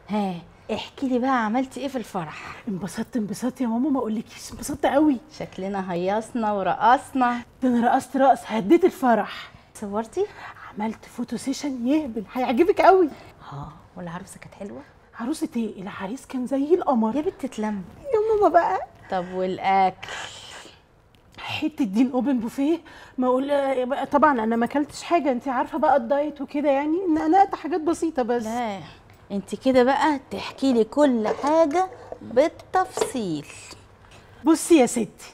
ها احكي لي بقى عملتي ايه في الفرح انبسطت انبسطت يا ماما ما اقولكيش انبسطت قوي شكلنا هيصنا ورقصنا ده انا رقصت رقص هديت الفرح صورتي عملت فوتو سيشن يهبل هيعجبك قوي اه والعروسه كانت حلوه عروسه ايه العريس كان زي القمر يا بنت تلم يا ماما بقى طب والاكل حته دين اوبن بوفيه ما اقول بقى طبعا انا ما اكلتش حاجه انت عارفه بقى الدايت وكده يعني ان انا أقطع حاجات بسيطه بس لا انت كده بقى تحكي لي كل حاجه بالتفصيل بصي يا ستي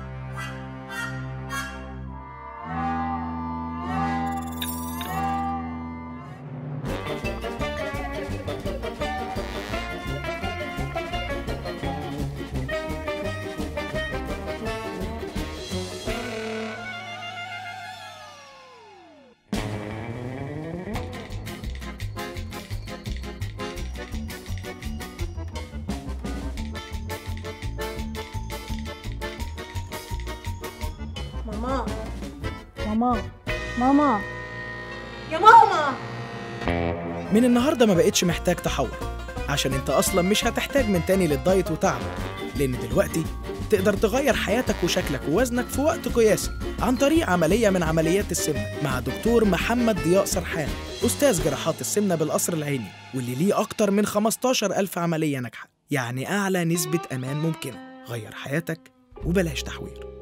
ماما ماما ماما يا ماما من النهارده ما بقتش محتاج تحور عشان انت اصلا مش هتحتاج من تاني للدايت وتعب لان دلوقتي تقدر تغير حياتك وشكلك ووزنك في وقت قياسي عن طريق عملية من عمليات السمنة مع دكتور محمد ضياء سرحان أستاذ جراحات السمنة بالقصر العيني واللي ليه أكتر من 15 ألف عملية ناجحة يعني أعلى نسبة أمان ممكنة غير حياتك وبلاش تحوير